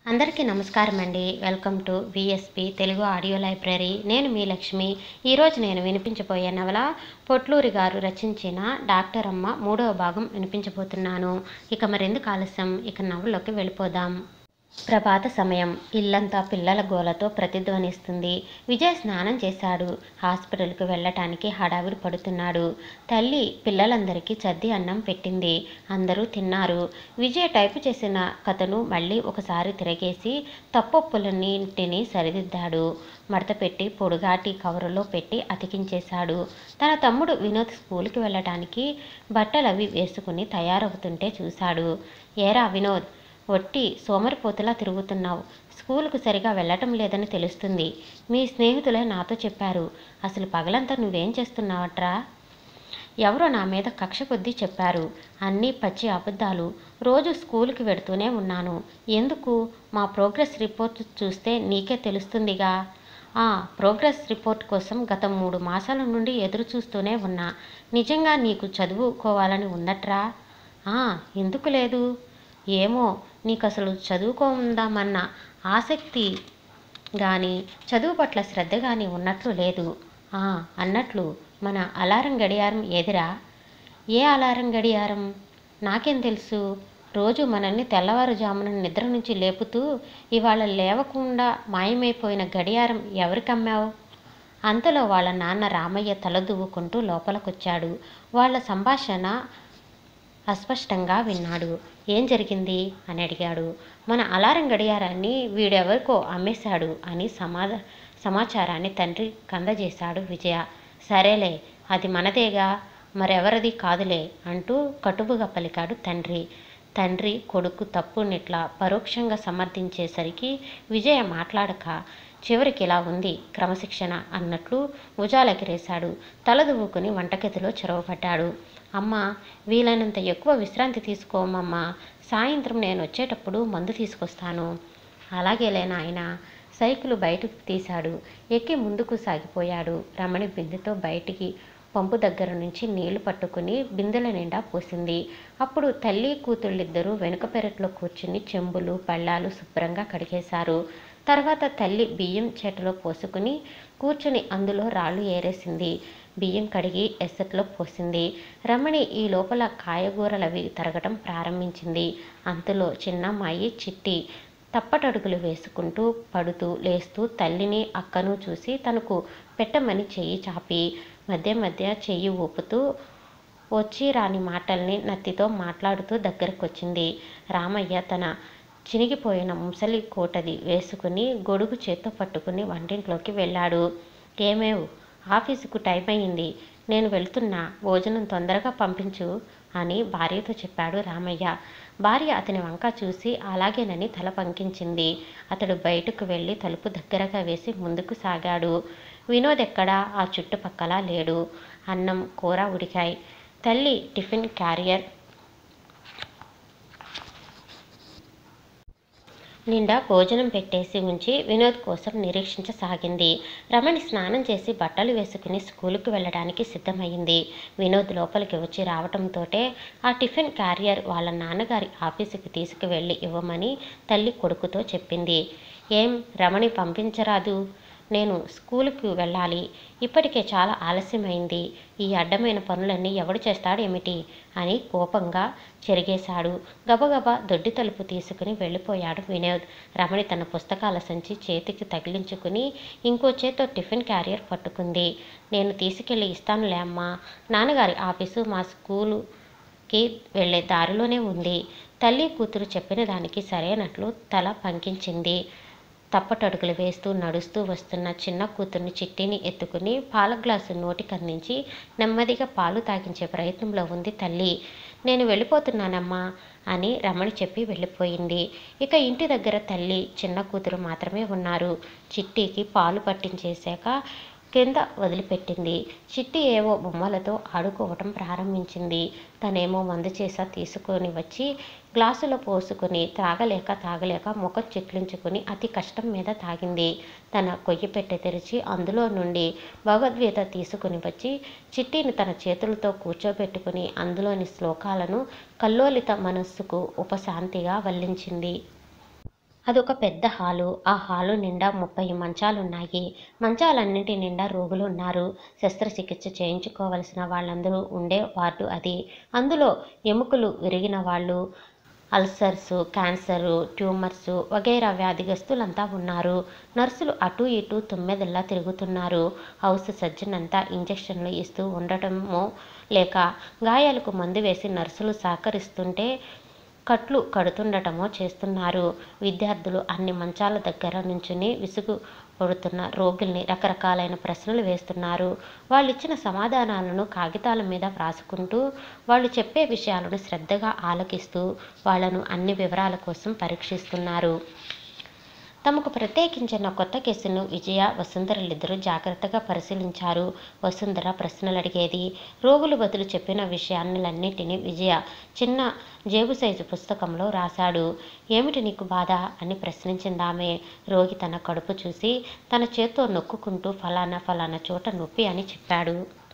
అందరికీ నమస్కారం అండి welcome to VSP Telugu audio library నేను మీ లక్ష్మి ఈరోజు నేను వినిపించబోయే నవల పొట్లూరి గారు రచించిన డాక్టర్ అమ్మ మూడవ భాగం వినిపించబోతున్నాను ఇక మరెందుకు ఆలస్యం ఇక నవలలోకి వెళ్ళిపోదాం ప్రభాత సమయం ఇల్లంతా పిల్లల గోలతో ప్రతిధ్వనిస్తుంది విజయ్ స్నానం చేశాడు హాస్పిటల్కి వెళ్ళటానికి హడావిడి పడుతున్నాడు తల్లి పిల్లలందరికీ చద్ది అన్నం పెట్టింది అందరూ తిన్నారు విజయ్ టైపు చేసిన కథను మళ్ళీ ఒకసారి తిరగేసి తప్పొప్పులన్నింటినీ సరిదిద్దాడు మడత పెట్టి పొడుగాటి కవరులో పెట్టి అతికించేశాడు తన తమ్ముడు వినోద్ స్కూల్కి వెళ్ళటానికి బట్టలు అవి వేసుకుని తయారవుతుంటే చూశాడు ఏరా వినోద్ ఒట్టి సోమరిపోతులా తిరుగుతున్నావు స్కూలుకు సరిగా వెళ్ళటం లేదని తెలుస్తుంది మీ స్నేహితులే నాతో చెప్పారు అసలు పగలంతా నువ్వేం చేస్తున్నావట్రా ఎవరో నా మీద కక్ష కొద్దీ చెప్పారు అన్నీ పచ్చి అబద్ధాలు రోజు స్కూల్కి వెడుతూనే ఉన్నాను ఎందుకు మా ప్రోగ్రెస్ రిపోర్ట్ చూస్తే నీకే తెలుస్తుందిగా ఆ ప్రోగ్రెస్ రిపోర్ట్ కోసం గత మూడు మాసాల నుండి ఎదురు చూస్తూనే ఉన్నా నిజంగా నీకు చదువుకోవాలని ఉన్నట్రా ఆ, ఎందుకు లేదు ఏమో నీకు అసలు చదువుకుందామన్న ఆసక్తి కానీ చదువు పట్ల శ్రద్ధ కానీ ఉన్నట్లు లేదు ఆ, అన్నట్లు మన అలారం గడియారం ఏదిరా ఏ అలారం గడియారం నాకేం తెలుసు రోజు మనల్ని తెల్లవారుజామున నిద్ర నుంచి లేపుతూ ఇవాళ లేవకుండా మాయమైపోయిన గడియారం ఎవరికమ్మావు అంతలో వాళ్ళ నాన్న రామయ్య తలదువ్వుకుంటూ లోపలికొచ్చాడు వాళ్ళ సంభాషణ అస్పష్టంగా విన్నాడు ఏం జరిగింది అని అడిగాడు మన అలారం గడియారాన్ని వీడెవరికో అమ్మేశాడు అని సమాధా సమాచారాన్ని తండ్రి కందజేశాడు విజయ సరేలే అది మనదేగా మరెవరిది కాదులే అంటూ కటువుగా పలికాడు తండ్రి తండ్రి కొడుకు తప్పునిట్లా పరోక్షంగా సమర్థించేసరికి విజయ మాట్లాడక చివరికి ఇలా ఉంది క్రమశిక్షణ అన్నట్లు భుజాలెగిరేశాడు తలదువ్వుకుని వంటగదిలో చొరవపడ్డాడు అమ్మ వీలైనంత ఎక్కువ విశ్రాంతి తీసుకోమమ్మా సాయంత్రం నేను వచ్చేటప్పుడు మందు తీసుకొస్తాను అలాగేలే నాయన సైకిల్ బయటకు తీశాడు ఎక్కి ముందుకు సాగిపోయాడు రమణి బిందెతో బయటికి పంపు దగ్గర నుంచి నీళ్లు పట్టుకుని బిందెల నిండా పోసింది అప్పుడు తల్లి కూతుళ్ళిద్దరూ వెనుక పెరట్లో కూర్చుని చెంబులు పళ్ళాలు శుభ్రంగా కడిగేశారు తర్వాత తల్లి బియ్యం చెట్టులో పోసుకుని కూర్చుని అందులో రాళ్ళు ఏరేసింది బియ్యం కడిగి ఎసట్లో పోసింది రమణి ఈ లోపల కాయగూరలవి తరగటం ప్రారంభించింది అంతలో చిన్నమ్మాయి చిట్టి తప్పటడుగులు వేసుకుంటూ పడుతూ లేస్తూ తల్లిని అక్కను చూసి తనకు పెట్టమని చెయ్యి చాపి మధ్య మధ్య చెయ్యి ఊపుతూ వచ్చి రాని మాటల్ని నత్తితో మాట్లాడుతూ దగ్గరకొచ్చింది రామయ్య తన చినిగిపోయిన ముసలి కోటది వేసుకుని గొడుగు చేత్తో పట్టుకుని వంటింట్లోకి వెళ్ళాడు ఏమేవ్ ఆఫీసుకు టైం అయింది నేను వెళ్తున్నా భోజనం తొందరగా పంపించు అని భార్యతో చెప్పాడు రామయ్య భార్య అతని వంక చూసి అలాగేనని తల పంకించింది అతడు బయటకు వెళ్ళి తలుపు దగ్గరగా వేసి ముందుకు సాగాడు వినోద్ ఎక్కడా ఆ చుట్టుపక్కల లేడు అన్నం కూర ఉడికాయి తల్లి టిఫిన్ క్యారియర్ నిండా భోజనం పెట్టేసి ఉంచి వినోద్ కోసం నిరీక్షించసాగింది రమణి స్నానం చేసి బట్టలు వేసుకుని స్కూలుకు వెళ్ళడానికి సిద్ధమైంది వినోద్ లోపలికి వచ్చి రావటంతోటే ఆ టిఫిన్ క్యారియర్ వాళ్ళ నాన్నగారి ఆఫీసుకి తీసుకువెళ్ళి ఇవ్వమని తల్లి కొడుకుతో చెప్పింది ఏం రమణి పంపించరాదు నేను స్కూలుకు వెళ్ళాలి ఇప్పటికే చాలా ఆలస్యమైంది ఈ అడ్డమైన పనులన్నీ ఎవడు చేస్తాడేమిటి అని కోపంగా చెరిగేశాడు గబగబా దొడ్డి తలుపు తీసుకుని వెళ్ళిపోయాడు వినోద్ రమణి తన పుస్తకాల సంచి చేతికి తగిలించుకుని ఇంకో చేత్తో టిఫిన్ క్యారియర్ పట్టుకుంది నేను తీసుకెళ్ళి ఇస్తానులే అమ్మా నాన్నగారి ఆఫీసు మా స్కూలుకి వెళ్ళే దారిలోనే ఉంది తల్లి కూతురు చెప్పిన దానికి సరైనట్లు తల పంకించింది తప్పటడుగులు వేస్తూ నడుస్తూ వస్తున్న చిన్న కూతుర్ని చిట్టిని ఎత్తుకుని పాల గ్లాసు నోటికి అందించి నెమ్మదిగా పాలు తాగించే ప్రయత్నంలో ఉంది తల్లి నేను వెళ్ళిపోతున్నానమ్మా అని రమణి చెప్పి వెళ్ళిపోయింది ఇక ఇంటి దగ్గర తల్లి చిన్న కూతురు మాత్రమే ఉన్నారు చిట్టికి పాలు పట్టించేశాక కింద వదిలిపెట్టింది చిట్టి ఏవో బొమ్మలతో ఆడుకోవటం ప్రారంభించింది తనేమో మందు చేసా తీసుకొని వచ్చి గ్లాసులో పోసుకొని తాగలేక తాగలేక ముఖం చిట్లించుకుని అతి కష్టం మీద తాగింది తన కొయ్యి పెట్టె తెరిచి అందులో నుండి భగవద్గీత తీసుకుని వచ్చి చిట్టిని తన చేతులతో కూర్చోబెట్టుకుని అందులోని శ్లోకాలను కల్లోలిత మనస్సుకు ఉపశాంతిగా వల్లించింది అదొక పెద్ద హాలు ఆ హాలు నిండా ముప్పై మంచాలున్నాయి మంచాలన్నింటి నిండా రోగులు ఉన్నారు శస్త్రచికిత్స చేయించుకోవలసిన వాళ్ళందరూ ఉండే వార్డు అది అందులో ఎముకలు విరిగిన వాళ్ళు అల్సర్స్ క్యాన్సరు ట్యూమర్స్ వగైరా వ్యాధిగ్రస్తులంతా ఉన్నారు నర్సులు అటు ఇటు తుమ్మెదల్లా తిరుగుతున్నారు హౌస్ సర్జన్ ఇంజెక్షన్లు ఇస్తూ ఉండటమో లేక గాయాలకు మందు వేసి నర్సులు సహకరిస్తుంటే కట్లు కడుతుండటమో చేస్తున్నారు విద్యార్థులు అన్ని మంచాల దగ్గర నుంచుని విసుగు పడుతున్న రోగుల్ని రకరకాలైన ప్రశ్నలు వేస్తున్నారు వాళ్ళు ఇచ్చిన సమాధానాలను కాగితాల మీద వ్రాసుకుంటూ వాళ్ళు చెప్పే విషయాలను శ్రద్ధగా ఆలకిస్తూ వాళ్ళను అన్ని వివరాల కోసం పరీక్షిస్తున్నారు తమకు ప్రత్యేకించిన కొత్త కేసును విజయ వసుంధరలిద్దరూ జాగ్రత్తగా పరిశీలించారు వసుంధర ప్రశ్నలు అడిగేది రోగులు బదులు చెప్పిన విషయాలన్నిటినీ విజయ చిన్న జేబు సైజు పుస్తకంలో రాశాడు ఏమిటి నీకు బాధ అని ప్రశ్నించిందామె రోగి తన కడుపు చూసి తన చేత్తో నొక్కుకుంటూ ఫలానా ఫలానా చోట నొప్పి అని చెప్పాడు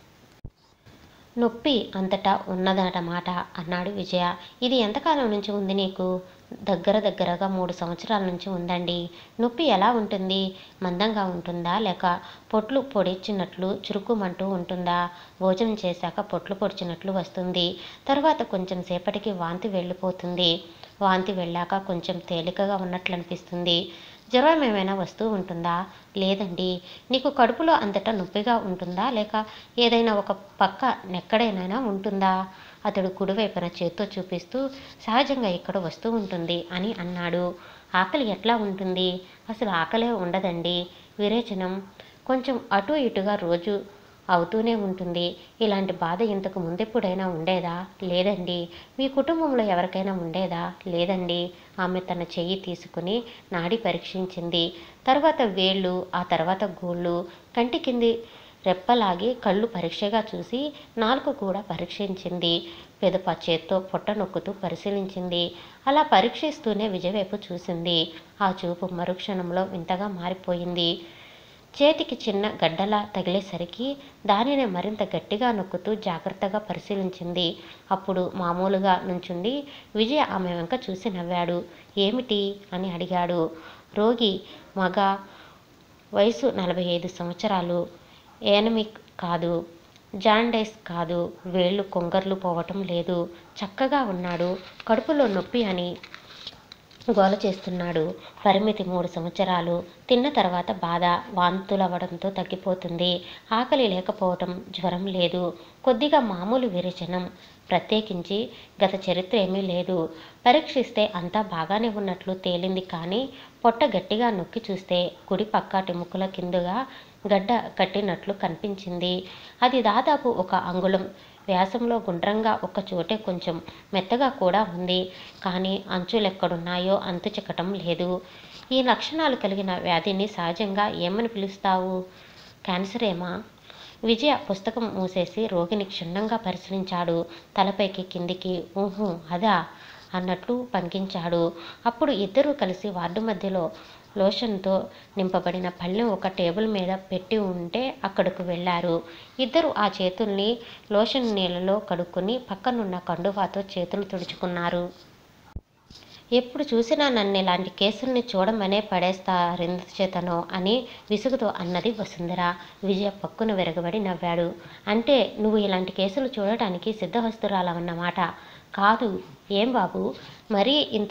నొప్పి అంతటా ఉన్నదన్నమాట అన్నాడు విజయ ఇది ఎంతకాలం నుంచి ఉంది నీకు దగ్గర దగ్గరగా మూడు సంవత్సరాల నుంచి ఉందండి నొప్పి ఎలా ఉంటుంది మందంగా ఉంటుందా లేక పొట్లు పొడిచినట్లు చురుకుమంటూ ఉంటుందా భోజనం చేశాక పొట్లు పొడిచినట్లు వస్తుంది తర్వాత కొంచెం సేపటికి వాంతి వెళ్ళిపోతుంది వాంతి వెళ్ళాక కొంచెం తేలికగా ఉన్నట్లు అనిపిస్తుంది జ్వరం ఏమైనా వస్తూ ఉంటుందా లేదండి నీకు కడుపులో అంతటా నొప్పిగా ఉంటుందా లేక ఏదైనా ఒక పక్క నెక్కడైనా ఉంటుందా అతడు కుడివైపున చేత్తో చూపిస్తూ సహజంగా ఇక్కడ వస్తూ ఉంటుంది అని అన్నాడు ఆకలి ఎట్లా ఉంటుంది అసలు ఆకలే ఉండదండి విరేచనం కొంచెం అటు ఇటుగా రోజు అవుతూనే ఉంటుంది ఇలాంటి బాధ ఇంతకు ముందెప్పుడైనా ఉండేదా లేదండి మీ కుటుంబంలో ఎవరికైనా ఉండేదా లేదండి ఆమె తన చెయ్యి తీసుకుని నాడి పరీక్షించింది తర్వాత వేళ్ళు ఆ తర్వాత గోళ్ళు కంటి కింది రెప్పలాగి కళ్ళు పరీక్షగా చూసి నాలుక కూడా పరీక్షించింది పెదప చేత్తో పొట్ట నొక్కుతూ పరిశీలించింది అలా పరీక్షిస్తూనే విజయవైపు చూసింది ఆ చూపు మరుక్షణంలో వింతగా మారిపోయింది చేతికి చిన్న గడ్డలా తగిలేసరికి దానిని మరింత గట్టిగా నొక్కుతూ జాగ్రత్తగా పరిశీలించింది అప్పుడు మామూలుగా నుంచుండి విజయ ఆమె వెంక చూసి నవ్వాడు ఏమిటి అని అడిగాడు రోగి మగ వయసు నలభై ఐదు సంవత్సరాలు ఏనమిక్ కాదు జాండైస్ కాదు వేళ్ళు కొంగర్లు పోవటం లేదు చక్కగా ఉన్నాడు కడుపులో నొప్పి అని గోల చేస్తున్నాడు పరిమితి మూడు సంవత్సరాలు తిన్న తర్వాత బాధ వాంతులవ్వడంతో తగ్గిపోతుంది ఆకలి లేకపోవటం జ్వరం లేదు కొద్దిగా మామూలు విరేచనం ప్రత్యేకించి గత చరిత్ర ఏమీ లేదు పరీక్షిస్తే అంతా బాగానే ఉన్నట్లు తేలింది కానీ పొట్ట గట్టిగా నొక్కి చూస్తే కుడి పక్క టెముకల కిందుగా గడ్డ కట్టినట్లు కనిపించింది అది దాదాపు ఒక అంగుళం వ్యాసంలో గుండ్రంగా ఒక చోటే కొంచెం మెత్తగా కూడా ఉంది కానీ అంచులెక్కడున్నాయో అంతు చిక్కటం లేదు ఈ లక్షణాలు కలిగిన వ్యాధిని సహజంగా ఏమని పిలుస్తావు క్యాన్సర్ ఏమా విజయ పుస్తకం మూసేసి రోగిని క్షుణ్ణంగా పరిశీలించాడు తలపైకి కిందికి ఊహు అదా అన్నట్లు పంకించాడు అప్పుడు ఇద్దరూ కలిసి వార్డు మధ్యలో లోషన్తో నింపబడిన పళ్ళెం ఒక టేబుల్ మీద పెట్టి ఉంటే అక్కడకు వెళ్ళారు ఇద్దరు ఆ చేతుల్ని లోషన్ నీళ్ళలో కడుక్కొని పక్కనున్న కండువాతో చేతులు తుడుచుకున్నారు ఎప్పుడు చూసినా నన్ను ఇలాంటి కేసుల్ని చూడమనే పడేస్తారెందుచేతనో అని విసుగుతో అన్నది వసుంధర విజయ పక్కున విరగబడి నవ్వాడు అంటే నువ్వు ఇలాంటి కేసులు చూడటానికి సిద్ధహస్తురాలవన్నమాట కాదు ఏం బాబు మరీ ఇంత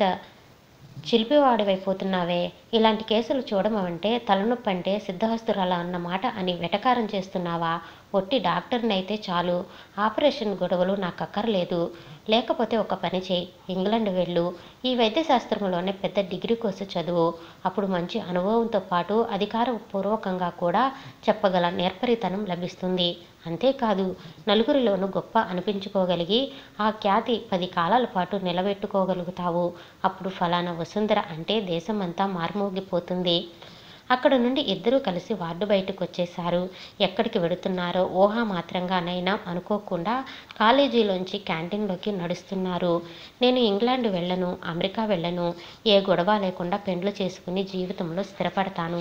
చిలిపివాడివైపోతున్నావే ఇలాంటి కేసులు చూడమంటే తలనొప్పి అంటే సిద్ధహస్తురాల అన్నమాట అని వెటకారం చేస్తున్నావా ఒట్టి డాక్టర్నైతే చాలు ఆపరేషన్ గొడవలు నాకు అక్కర్లేదు లేకపోతే ఒక పని చేయి ఇంగ్లాండ్ వెళ్ళు ఈ వైద్యశాస్త్రంలోనే పెద్ద డిగ్రీ కోర్సు చదువు అప్పుడు మంచి అనుభవంతో పాటు అధికారపూర్వకంగా కూడా చెప్పగల నేర్పరితనం లభిస్తుంది అంతేకాదు నలుగురిలోనూ గొప్ప అనిపించుకోగలిగి ఆ ఖ్యాతి పది కాలాల పాటు నిలబెట్టుకోగలుగుతావు అప్పుడు ఫలానా వసుంధర అంటే దేశమంతా మార్మోగిపోతుంది అక్కడ నుండి ఇద్దరూ కలిసి వార్డు బయటకు వచ్చేశారు ఎక్కడికి వెడుతున్నారో ఊహా మాత్రంగానైనా అనుకోకుండా కాలేజీలోంచి క్యాంటీన్లోకి నడుస్తున్నారు నేను ఇంగ్లాండ్ వెళ్ళను అమెరికా వెళ్ళను ఏ గొడవ లేకుండా పెండ్లు చేసుకుని జీవితంలో స్థిరపడతాను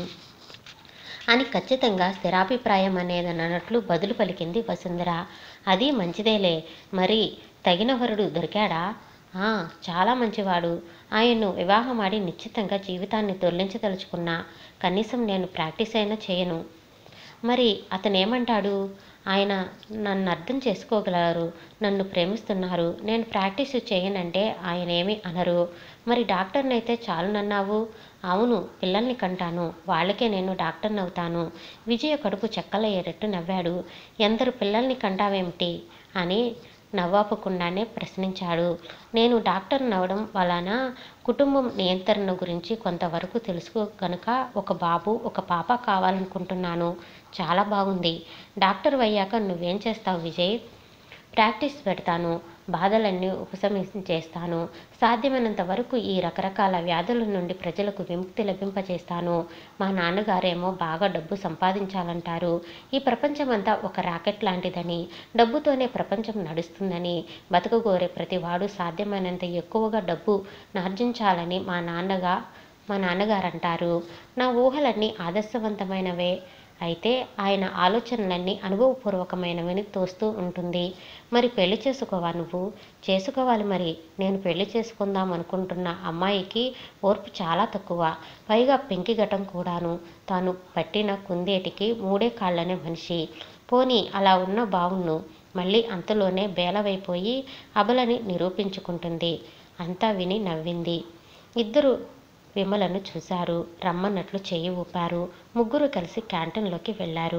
అని ఖచ్చితంగా స్థిరాభిప్రాయం అనేదన్నట్లు బదులు పలికింది వసుంధర అది మంచిదేలే మరి తగిన వరుడు దొరికాడా "ఆ, చాలా మంచివాడు ఆయన్ను వివాహమాడి నిశ్చితంగా జీవితాన్ని దొర్లించదలుచుకున్నా కనీసం నేను ప్రాక్టీస్ అయినా చేయను మరి అతనేమంటాడు ఆయన నన్ను అర్థం చేసుకోగలరు నన్ను ప్రేమిస్తున్నారు నేను ప్రాక్టీస్ చేయనంటే ఆయన ఏమీ అనరు మరి డాక్టర్ని అయితే చాలునన్నావు అవును పిల్లల్ని కంటాను వాళ్ళకే నేను డాక్టర్ని అవుతాను విజయ కడుపు చెక్కలయ్యేటట్టు నవ్వాడు ఎందరు పిల్లల్ని కంటావేమిటి అని నవ్వాపకుండానే ప్రశ్నించాడు నేను డాక్టర్ నవ్వడం వలన కుటుంబం నియంత్రణ గురించి కొంతవరకు తెలుసుకో కనుక ఒక బాబు ఒక పాప కావాలనుకుంటున్నాను చాలా బాగుంది డాక్టర్ అయ్యాక నువ్వేం చేస్తావు విజయ్ ప్రాక్టీస్ పెడతాను బాధలన్నీ ఉపశమించేస్తాను సాధ్యమైనంత వరకు ఈ రకరకాల వ్యాధుల నుండి ప్రజలకు విముక్తి లభింపచేస్తాను మా నాన్నగారేమో బాగా డబ్బు సంపాదించాలంటారు ఈ ప్రపంచమంతా ఒక రాకెట్ లాంటిదని డబ్బుతోనే ప్రపంచం నడుస్తుందని బతకగోరే ప్రతివాడు సాధ్యమైనంత ఎక్కువగా డబ్బు నార్జించాలని మా నాన్నగా మా నాన్నగారు అంటారు నా ఊహలన్నీ ఆదర్శవంతమైనవే అయితే ఆయన ఆలోచనలన్నీ అనుభవపూర్వకమైనవని తోస్తూ ఉంటుంది మరి పెళ్లి చేసుకోవా నువ్వు చేసుకోవాలి మరి నేను పెళ్లి చేసుకుందాం అనుకుంటున్న అమ్మాయికి ఓర్పు చాలా తక్కువ పైగా పెంకిగటం కూడాను తాను పట్టిన కుందేటికి మూడే కాళ్ళనే మనిషి పోనీ అలా ఉన్న బావుణ్ణు మళ్ళీ అంతలోనే బేలవైపోయి అబలని నిరూపించుకుంటుంది అంతా విని నవ్వింది ఇద్దరు విమలను చూశారు రమ్మన్నట్లు చెయ్యి ఊపారు ముగ్గురు కలిసి క్యాంటీన్లోకి వెళ్ళారు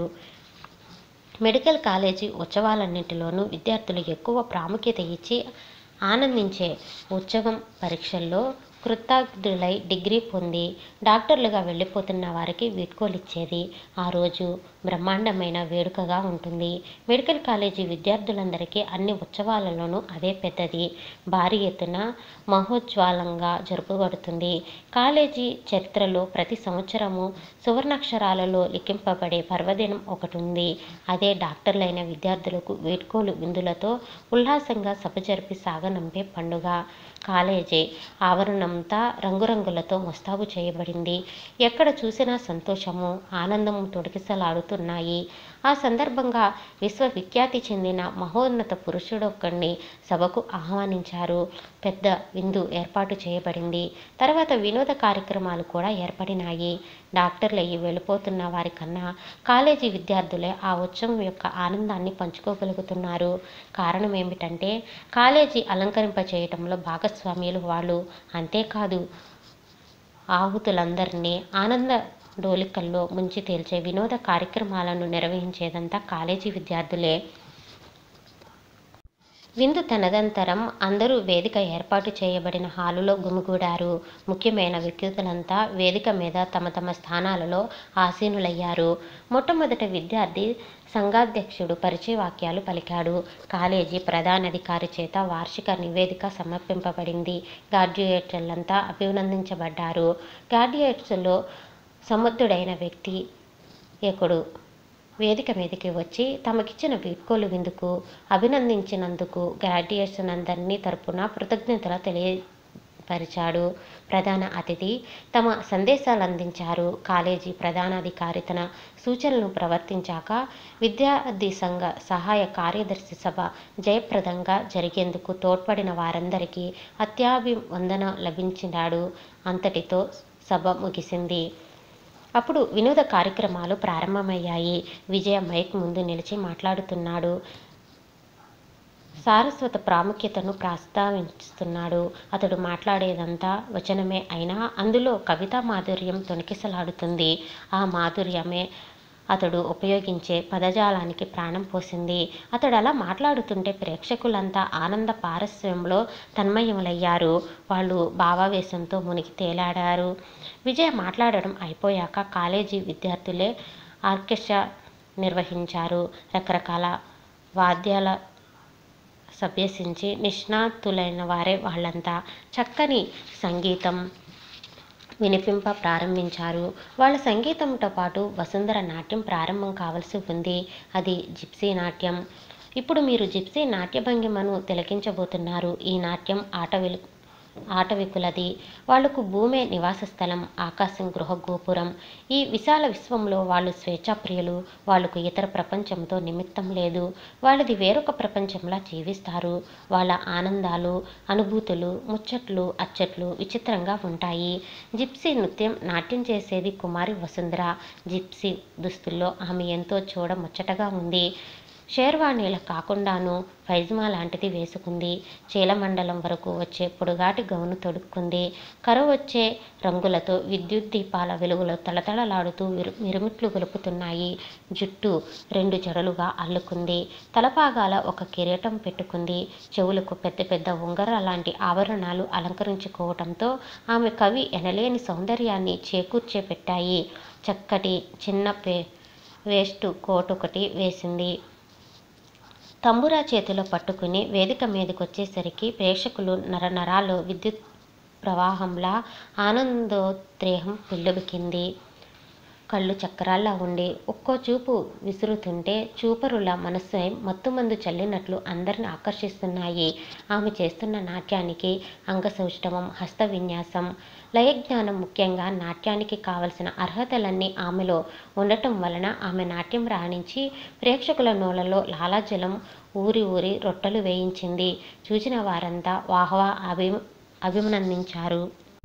మెడికల్ కాలేజీ ఉత్సవాలన్నింటిలోనూ విద్యార్థులు ఎక్కువ ప్రాముఖ్యత ఇచ్చి ఆనందించే ఉత్సవం పరీక్షల్లో కృతజ్ఞులై డిగ్రీ పొంది డాక్టర్లుగా వెళ్ళిపోతున్న వారికి వీడ్కోలు ఇచ్చేది ఆ రోజు బ్రహ్మాండమైన వేడుకగా ఉంటుంది మెడికల్ కాలేజీ విద్యార్థులందరికీ అన్ని ఉత్సవాలలోనూ అదే పెద్దది భారీ ఎత్తున మహోజ్వాలంగా జరుపుబడుతుంది కాలేజీ చరిత్రలో ప్రతి సంవత్సరము సువర్ణాక్షరాలలో లిఖింపబడే పర్వదినం ఒకటి ఉంది అదే డాక్టర్లైన విద్యార్థులకు వీడ్కోలు విందులతో ఉల్లాసంగా సభ జరిపి సాగనంపే పండుగ కాలేజీ ఆవరణంతా రంగురంగులతో ముస్తాబు చేయబడింది ఎక్కడ చూసినా సంతోషము ఆనందము తొడికిసలాడుతున్నాయి ఆ సందర్భంగా విశ్వవిఖ్యాతి చెందిన మహోన్నత పురుషుడొక్కడిని సభకు ఆహ్వానించారు పెద్ద విందు ఏర్పాటు చేయబడింది తర్వాత వినోద కార్యక్రమాలు కూడా ఏర్పడినాయి డాక్టర్లు అయ్యి వెళ్ళిపోతున్న వారి కన్నా కాలేజీ విద్యార్థులే ఆ ఉత్సవం యొక్క ఆనందాన్ని పంచుకోగలుగుతున్నారు కారణం ఏమిటంటే కాలేజీ అలంకరింప చేయటంలో భాగస్వామ్యులు వాళ్ళు అంతేకాదు ఆహుతులందరినీ ఆనంద డోలికల్లో ముంచి తేల్చే వినోద కార్యక్రమాలను నిర్వహించేదంతా కాలేజీ విద్యార్థులే విందు తనదంతరం అందరూ వేదిక ఏర్పాటు చేయబడిన హాలులో గుమిగూడారు ముఖ్యమైన వ్యక్తులంతా వేదిక మీద తమ తమ స్థానాలలో ఆసీనులయ్యారు మొట్టమొదట విద్యార్థి సంఘాధ్యక్షుడు పరిచయ వాక్యాలు పలికాడు కాలేజీ ప్రధానాధికారి చేత వార్షిక నివేదిక సమర్పింపబడింది గ్రాడ్యుయేట్లంతా అభినందించబడ్డారు గ్రాడ్యుయేట్స్లో సమర్థుడైన వ్యక్తి ఒకడు వేదిక మీదకి వచ్చి తమకిచ్చిన వీడ్కోలు విందుకు అభినందించినందుకు గ్రాడ్యుయేట్స్ అందరినీ తరపున కృతజ్ఞతలు తెలియపరిచాడు ప్రధాన అతిథి తమ సందేశాలు అందించారు కాలేజీ ప్రధానాధికారి తన సూచనలను ప్రవర్తించాక విద్యార్థి సంఘ సహాయ కార్యదర్శి సభ జయప్రదంగా జరిగేందుకు తోడ్పడిన వారందరికీ అత్యాభివందన లభించినాడు అంతటితో సభ ముగిసింది అప్పుడు వినోద కార్యక్రమాలు ప్రారంభమయ్యాయి విజయ మైక్ ముందు నిలిచి మాట్లాడుతున్నాడు సారస్వత ప్రాముఖ్యతను ప్రస్తావిస్తున్నాడు అతడు మాట్లాడేదంతా వచనమే అయినా అందులో కవితా మాధుర్యం తొణికిసలాడుతుంది ఆ మాధుర్యమే అతడు ఉపయోగించే పదజాలానికి ప్రాణం పోసింది అతడు అలా మాట్లాడుతుంటే ప్రేక్షకులంతా ఆనంద పారస్యంలో తన్మయములయ్యారు వాళ్ళు భావావేశంతో మునిగి తేలాడారు విజయ మాట్లాడడం అయిపోయాక కాలేజీ విద్యార్థులే ఆర్కెస్ట్రా నిర్వహించారు రకరకాల వాద్యాల సభ్యసించి నిష్ణాతులైన వారే వాళ్ళంతా చక్కని సంగీతం వినిపింప ప్రారంభించారు వాళ్ళ సంగీతంతో పాటు వసుంధర నాట్యం ప్రారంభం కావలసి ఉంది అది జిప్సీ నాట్యం ఇప్పుడు మీరు జిప్సీ నాట్య భంగిమను తిలకించబోతున్నారు ఈ నాట్యం ఆట వెలు ఆటవికులది వాళ్లకు భూమే నివాస స్థలం ఆకాశం గృహ గోపురం ఈ విశాల విశ్వంలో వాళ్ళు స్వేచ్ఛాప్రియులు వాళ్లకు ఇతర ప్రపంచంతో నిమిత్తం లేదు వాళ్ళది వేరొక ప్రపంచంలా జీవిస్తారు వాళ్ళ ఆనందాలు అనుభూతులు ముచ్చట్లు అచ్చట్లు విచిత్రంగా ఉంటాయి జిప్సీ నృత్యం నాట్యం చేసేది కుమారి వసుంధర జిప్సీ దుస్తుల్లో ఆమె ఎంతో చూడ ముచ్చటగా ఉంది షేర్వాణీల కాకుండాను ఫైజ్మా లాంటిది వేసుకుంది చీలమండలం వరకు వచ్చే పొడుగాటి గౌను తొడుక్కుంది కర వచ్చే రంగులతో విద్యుత్ దీపాల వెలుగులో తళతళలాడుతూ విరు మిరుమిట్లు గొలుపుతున్నాయి జుట్టు రెండు జడలుగా అల్లుకుంది తలపాగాల ఒక కిరీటం పెట్టుకుంది చెవులకు పెద్ద పెద్ద ఉంగర లాంటి ఆభరణాలు అలంకరించుకోవటంతో ఆమె కవి ఎనలేని సౌందర్యాన్ని చేకూర్చే పెట్టాయి చక్కటి చిన్న పే వేస్ట్ కోట్ ఒకటి వేసింది తంబురా చేతిలో పట్టుకుని వేదిక మీదకొచ్చేసరికి ప్రేక్షకులు నరనరాలు విద్యుత్ ప్రవాహంలా ఆనందోద్రేహం పెళ్ళుబికింది కళ్ళు చక్రాల్లా ఉండి ఒక్కో చూపు విసురుతుంటే చూపరుల మనస్సు మత్తుమందు చల్లినట్లు అందరిని ఆకర్షిస్తున్నాయి ఆమె చేస్తున్న నాట్యానికి అంగసౌష్ఠవం హస్త విన్యాసం లయజ్ఞానం ముఖ్యంగా నాట్యానికి కావలసిన అర్హతలన్నీ ఆమెలో ఉండటం వలన ఆమె నాట్యం రాణించి ప్రేక్షకుల నోలలో లాలాజలం ఊరి ఊరి రొట్టెలు వేయించింది చూసిన వారంతా వాహవా అభి అభినందించారు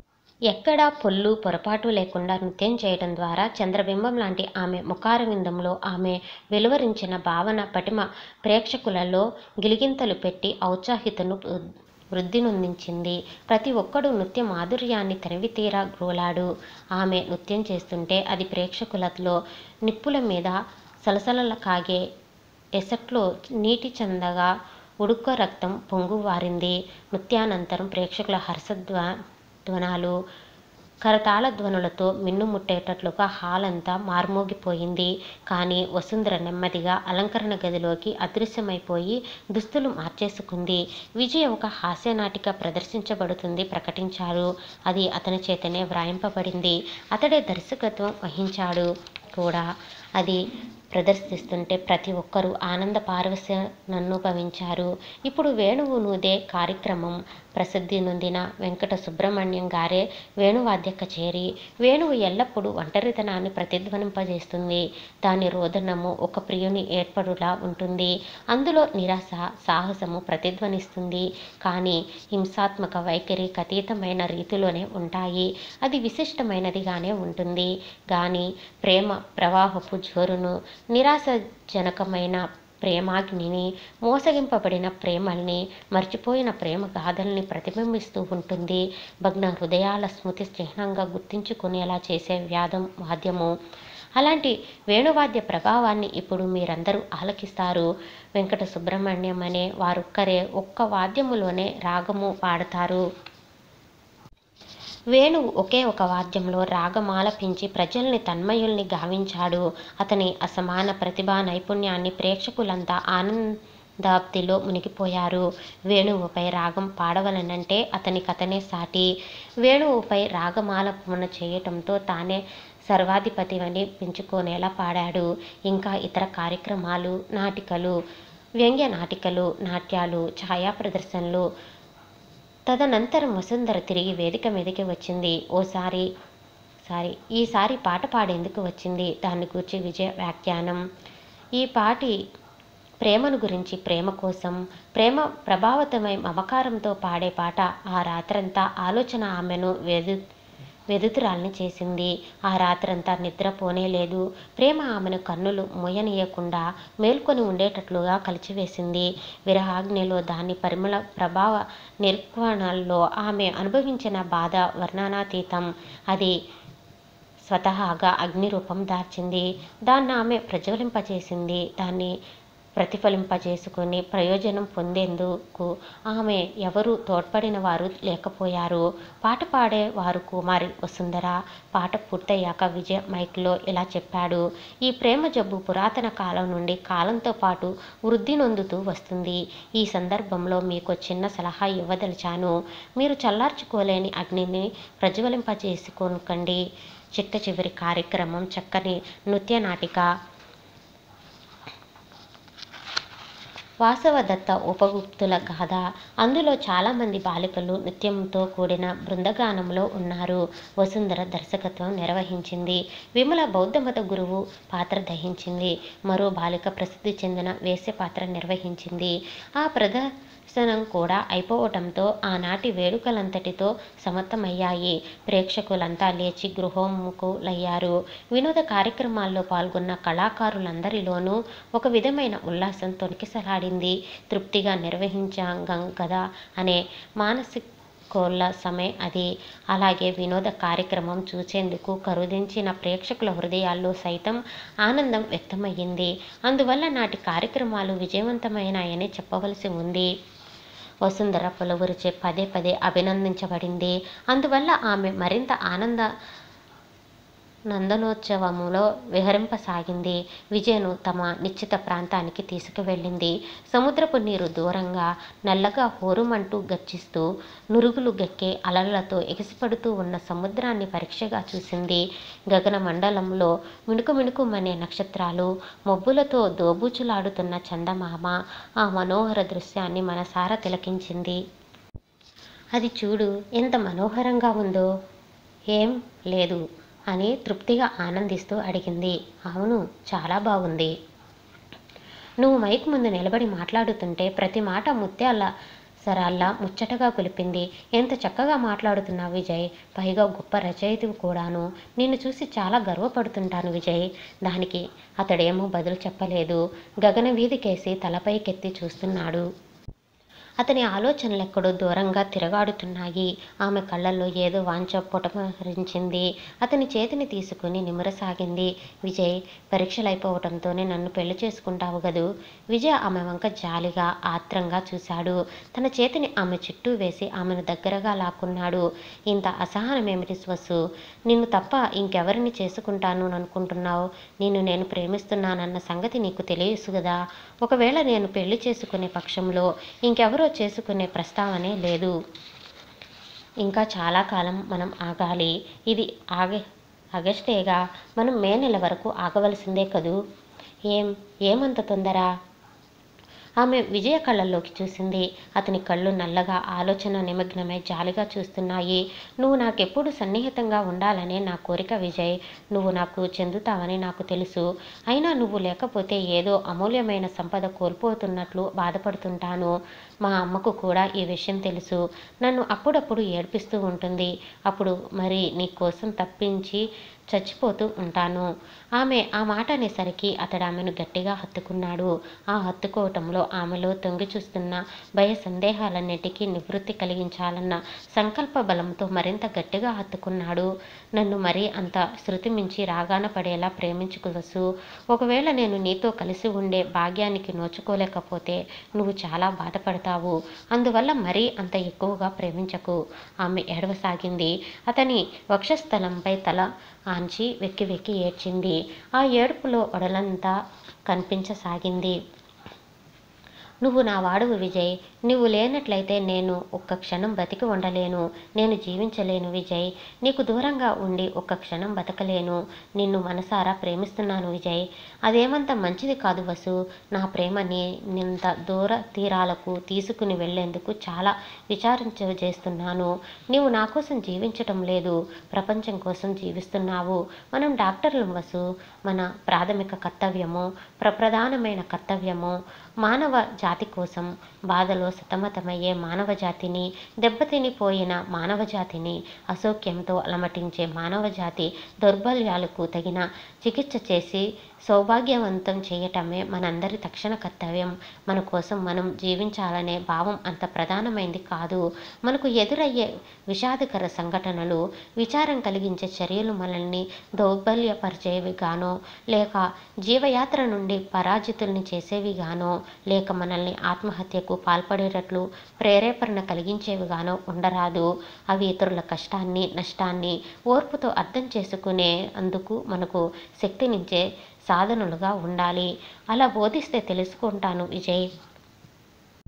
ఎక్కడా పొల్లు పొరపాటు లేకుండా నృత్యం చేయడం ద్వారా చంద్రబింబం లాంటి ఆమె ముఖారవిందంలో ఆమె వెలువరించిన భావన పటిమ ప్రేక్షకులలో గిలిగింతలు పెట్టి ఔత్సాహితను వృద్ధి నొందించింది ప్రతి ఒక్కడూ నృత్య మాధుర్యాన్ని తనివి తీరా గ్రోలాడు ఆమె నృత్యం చేస్తుంటే అది ప్రేక్షకులలో నిప్పుల మీద సలసలల కాగే ఎసట్లో నీటి చందగా ఉడుక్క రక్తం పొంగు వారింది నృత్యానంతరం ప్రేక్షకుల హర్షధ్వ ధ్వనాలు కరతాళ ధ్వనులతో మిన్నుముట్టేటట్లుగా హాల్ అంతా మార్మోగిపోయింది కానీ వసుంధర నెమ్మదిగా అలంకరణ గదిలోకి అదృశ్యమైపోయి దుస్తులు మార్చేసుకుంది విజయ ఒక హాస్యనాటిక ప్రదర్శించబడుతుంది ప్రకటించారు అది అతని చేతనే వ్రాయింపబడింది అతడే దర్శకత్వం వహించాడు కూడా అది ప్రదర్శిస్తుంటే ప్రతి ఒక్కరూ ఆనంద పారవశ్యననుభవించారు ఇప్పుడు వేణువు నూదే కార్యక్రమం ప్రసిద్ధి నొందిన వెంకట సుబ్రహ్మణ్యం గారే వేణువాద్య కచేరి వేణువు ఎల్లప్పుడూ ఒంటరితనాన్ని ప్రతిధ్వనింపజేస్తుంది దాని రోదనము ఒక ప్రియుని ఏర్పడులా ఉంటుంది అందులో నిరాశ సాహసము ప్రతిధ్వనిస్తుంది కానీ హింసాత్మక వైఖరికి అతీతమైన రీతిలోనే ఉంటాయి అది విశిష్టమైనదిగానే ఉంటుంది కానీ ప్రేమ ప్రవాహపు జోరును నిరాశజనకమైన ప్రేమాగ్నిని మోసగింపబడిన ప్రేమల్ని మర్చిపోయిన ప్రేమ గాథల్ని ప్రతిబింబిస్తూ ఉంటుంది భగ్న హృదయాల స్మృతి చిహ్నంగా గుర్తించుకునేలా చేసే వ్యాధం వాద్యము అలాంటి వేణువాద్య ప్రభావాన్ని ఇప్పుడు మీరందరూ ఆలకిస్తారు వెంకట సుబ్రహ్మణ్యం అనే వారొక్కరే ఒక్క వాద్యములోనే రాగము పాడతారు వేణువు ఒకే ఒక వాద్యంలో రాగమాలపించి ప్రజల్ని తన్మయుల్ని గావించాడు అతని అసమాన ప్రతిభా నైపుణ్యాన్ని ప్రేక్షకులంతా ఆనందాప్తిలో మునిగిపోయారు వేణువుపై రాగం పాడవలనంటే అతనికతనే సాటి వేణువుపై రాగమాలపన చేయటంతో తానే సర్వాధిపతివని పెంచుకునేలా పాడాడు ఇంకా ఇతర కార్యక్రమాలు నాటికలు వ్యంగ్య నాటికలు నాట్యాలు ఛాయా ప్రదర్శనలు తదనంతరం వసుంధర తిరిగి వేదిక మీదకి వచ్చింది ఓసారి సారీ ఈసారి పాట పాడేందుకు వచ్చింది దాన్ని గూర్చి విజయ వ్యాఖ్యానం ఈ పాటి ప్రేమను గురించి ప్రేమ కోసం ప్రేమ ప్రభావితమై మమకారంతో పాడే పాట ఆ రాత్రంతా ఆలోచన ఆమెను వెదు వెదుతురాల్ని చేసింది ఆ రాత్రంతా నిద్రపోనే లేదు ప్రేమ ఆమెను కన్నులు మూయనీయకుండా మేల్కొని ఉండేటట్లుగా కలిచివేసింది విరహాగ్నిలో దాని పరిమళ ప్రభావ నిర్వహణలో ఆమె అనుభవించిన బాధ వర్ణనాతీతం అది స్వతహాగా అగ్నిరూపం దాల్చింది దాన్ని ఆమె ప్రజ్వలింపజేసింది దాన్ని ప్రతిఫలింపజేసుకుని ప్రయోజనం పొందేందుకు ఆమె ఎవరు తోడ్పడిన వారు లేకపోయారు పాట పాడే వారు కుమారి వసుంధర పాట పూర్తయ్యాక విజయ్ మైక్లో ఇలా చెప్పాడు ఈ ప్రేమ జబ్బు పురాతన కాలం నుండి కాలంతో పాటు వృద్ధి నొందుతూ వస్తుంది ఈ సందర్భంలో మీకు చిన్న సలహా ఇవ్వదలిచాను మీరు చల్లార్చుకోలేని అగ్నిని ప్రజ్వలింపజేసుకోకండి చిట్ట చివరి కార్యక్రమం చక్కని నృత్య నాటిక వాసవదత్త ఉపగుప్తుల గాథ అందులో చాలామంది బాలికలు నృత్యంతో కూడిన బృందగానంలో ఉన్నారు వసుంధర దర్శకత్వం నిర్వహించింది విమల బౌద్ధమత గురువు పాత్ర దహించింది మరో బాలిక ప్రసిద్ధి చెందిన వేశ్య పాత్ర నిర్వహించింది ఆ ప్రదర్శనం కూడా అయిపోవటంతో ఆనాటి వేడుకలంతటితో సమర్థమయ్యాయి ప్రేక్షకులంతా లేచి గృహోముఖులయ్యారు వినోద కార్యక్రమాల్లో పాల్గొన్న కళాకారులందరిలోనూ ఒక విధమైన ఉల్లాసం తొణికిసలాడింది తృప్తిగా నిర్వహించాం కదా అనే మానసిక కోల్లసమే అది అలాగే వినోద కార్యక్రమం చూసేందుకు కరుదించిన ప్రేక్షకుల హృదయాల్లో సైతం ఆనందం వ్యక్తమయ్యింది అందువల్ల నాటి కార్యక్రమాలు విజయవంతమైనాయని చెప్పవలసి ఉంది వసుంధర పలువురిచే పదే పదే అభినందించబడింది అందువల్ల ఆమె మరింత ఆనంద నందనోత్సవములో విహరింపసాగింది విజయను తమ నిశ్చిత ప్రాంతానికి తీసుకువెళ్ళింది సముద్రపు నీరు దూరంగా నల్లగా హోరుమంటూ గర్జిస్తూ నురుగులు గక్కే అలలతో ఎగిసిపడుతూ ఉన్న సముద్రాన్ని పరీక్షగా చూసింది గగన మండలంలో మిణుకు మిణుకుమనే నక్షత్రాలు మబ్బులతో దోబూచులాడుతున్న చందమామ ఆ మనోహర దృశ్యాన్ని మనసారా తిలకించింది అది చూడు ఎంత మనోహరంగా ఉందో ఏం లేదు అని తృప్తిగా ఆనందిస్తూ అడిగింది అవును చాలా బాగుంది నువ్వు మైక్ ముందు నిలబడి మాట్లాడుతుంటే ప్రతి మాట ముత్యాల సరాల్లా ముచ్చటగా కొలిపింది ఎంత చక్కగా మాట్లాడుతున్నావు విజయ్ పైగా గొప్ప రచయితవి కూడాను నిన్ను చూసి చాలా గర్వపడుతుంటాను విజయ్ దానికి అతడేమో బదులు చెప్పలేదు గగన వీధికేసి తలపైకెత్తి చూస్తున్నాడు అతని ఆలోచనలెక్కడో దూరంగా తిరగాడుతున్నాయి ఆమె కళ్ళల్లో ఏదో వాంఛ పుటమరించింది అతని చేతిని తీసుకుని నిమరసాగింది విజయ్ పరీక్షలైపోవటంతోనే నన్ను పెళ్లి చేసుకుంటావు గదు విజయ్ ఆమె వంక జాలిగా ఆత్రంగా చూశాడు తన చేతిని ఆమె చుట్టూ వేసి ఆమెను దగ్గరగా లాక్కున్నాడు ఇంత అసహనమేమిటి స్వస్సు నిన్ను తప్ప ఇంకెవరిని చేసుకుంటాను అనుకుంటున్నావు నిన్ను నేను ప్రేమిస్తున్నానన్న సంగతి నీకు తెలియసు కదా ఒకవేళ నేను పెళ్లి చేసుకునే పక్షంలో ఇంకెవరో చేసుకునే ప్రస్తావనే లేదు ఇంకా చాలా కాలం మనం ఆగాలి ఇది ఆగ ఆగస్టేగా మనం మే నెల వరకు ఆగవలసిందే కదూ ఏం ఏమంత తొందర ఆమె విజయ కళ్ళల్లోకి చూసింది అతని కళ్ళు నల్లగా ఆలోచన నిమగ్నమై జాలిగా చూస్తున్నాయి నువ్వు నాకెప్పుడు సన్నిహితంగా ఉండాలనే నా కోరిక విజయ్ నువ్వు నాకు చెందుతావని నాకు తెలుసు అయినా నువ్వు లేకపోతే ఏదో అమూల్యమైన సంపద కోల్పోతున్నట్లు బాధపడుతుంటాను మా అమ్మకు కూడా ఈ విషయం తెలుసు నన్ను అప్పుడప్పుడు ఏడ్పిస్తూ ఉంటుంది అప్పుడు మరి నీ కోసం తప్పించి చచ్చిపోతూ ఉంటాను ఆమె ఆ మాట అనేసరికి అతడు ఆమెను గట్టిగా హత్తుకున్నాడు ఆ హత్తుకోవటంలో ఆమెలో తొంగి చూస్తున్న భయ సందేహాలన్నిటికీ నివృత్తి కలిగించాలన్న సంకల్ప బలంతో మరింత గట్టిగా హత్తుకున్నాడు నన్ను మరీ అంత శృతి మించి రాగాన పడేలా ప్రేమించుకోవచ్చు ఒకవేళ నేను నీతో కలిసి ఉండే భాగ్యానికి నోచుకోలేకపోతే నువ్వు చాలా బాధపడతావు అందువల్ల మరీ అంత ఎక్కువగా ప్రేమించకు ఆమె ఏడవసాగింది అతని వక్షస్థలంపై తల ఆంచి వెక్కి వెక్కి ఏడ్చింది ఆ ఏడుపులో ఒడలంతా కనిపించసాగింది నువ్వు నా వాడువు విజయ్ నువ్వు లేనట్లయితే నేను ఒక్క క్షణం బతికి ఉండలేను నేను జీవించలేను విజయ్ నీకు దూరంగా ఉండి ఒక్క క్షణం బతకలేను నిన్ను మనసారా ప్రేమిస్తున్నాను విజయ్ అదేమంత మంచిది కాదు వసు నా ప్రేమని నింత దూర తీరాలకు తీసుకుని వెళ్లేందుకు చాలా విచారించజేస్తున్నాను నీవు నా కోసం జీవించటం లేదు ప్రపంచం కోసం జీవిస్తున్నావు మనం డాక్టర్లం వసు మన ప్రాథమిక కర్తవ్యము ప్రప్రధానమైన కర్తవ్యము మానవ జాతి కోసం బాధలో సతమతమయ్యే మానవ జాతిని దెబ్బతినిపోయిన మానవ జాతిని అసౌఖ్యంతో అలమటించే మానవ జాతి దౌర్బల్యాలకు తగిన చికిత్స చేసి సౌభాగ్యవంతం చేయటమే మనందరి తక్షణ కర్తవ్యం మన కోసం మనం జీవించాలనే భావం అంత ప్రధానమైంది కాదు మనకు ఎదురయ్యే విషాదకర సంఘటనలు విచారం కలిగించే చర్యలు మనల్ని దౌర్బల్యపరిచేవి గానో లేక జీవయాత్ర నుండి పరాజితుల్ని చేసేవి గానో లేక మనల్ని ఆత్మహత్యకు పాల్పడేటట్లు ప్రేరేపణ కలిగించేవి గానో ఉండరాదు అవి ఇతరుల కష్టాన్ని నష్టాన్ని ఓర్పుతో అర్థం చేసుకునే అందుకు మనకు శక్తినిచ్చే సాధనులుగా ఉండాలి అలా బోధిస్తే తెలుసుకుంటాను విజయ్